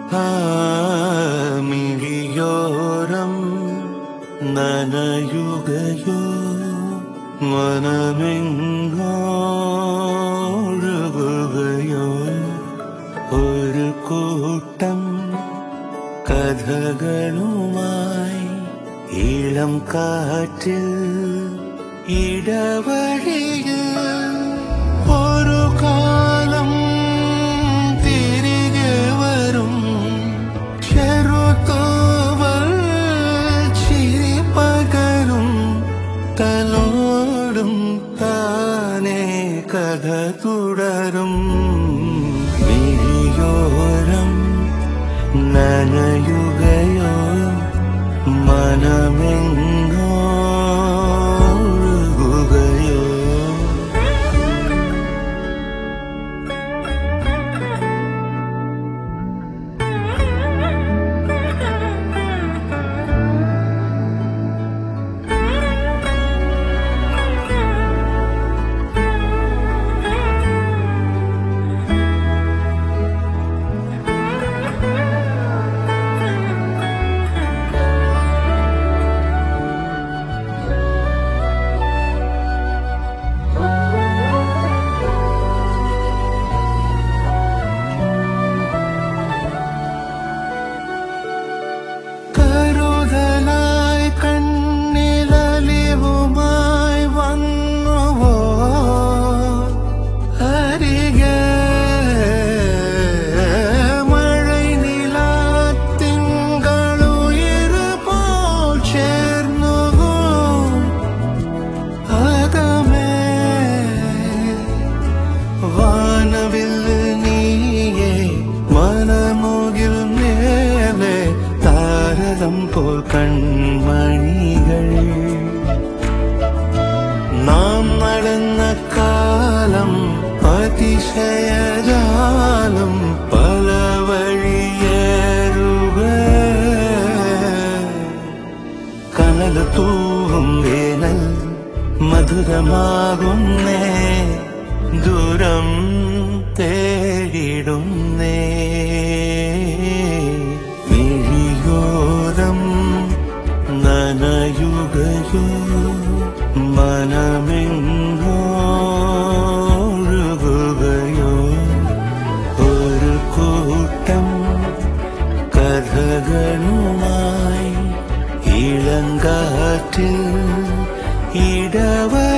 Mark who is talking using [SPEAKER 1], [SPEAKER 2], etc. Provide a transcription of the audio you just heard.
[SPEAKER 1] ആ മിഴിയോരം നനയുകയോ മനമെങ്ങോഴുകയോ ഒരു കൂട്ടം കഥകളുമായി ഇളം കാറ്റിൽ ഇടവഴിയിൽ ഒരു കാലം തിരികെ വരും ചെറുതോവൽ ചിരി പകരും തലോടും താനേ കഥ തുടരും വിഴിയോരം നനയുകയോ മനമെങ്ങോഴുകയോ കരുതലായി കണ്ണിലലിവുമായി വന്നുവോ അരികെ മഴை നിലാത്തിങ്കളുയരുപോൽ ചേർന്നുവോ അകമേ വാനവിൽ നീയേ മനമുകിൽ മേലെ താരകം പോൽ കൺമണികൾ നാം നടന്ന കാലം അതിശയജാലം പല വഴിയേറുക കനൽ തൂവും വേനൽ മധുരമാകുന്നേ ദൂരം തേടിടുന്നേ വിഴിയോരം നനയുകയോ മനമെങ്ങോഴുകയോ ഒരു കൂട്ടം കഥകളുമായി ഇളങ്കാറ്റിൽ ഇടവ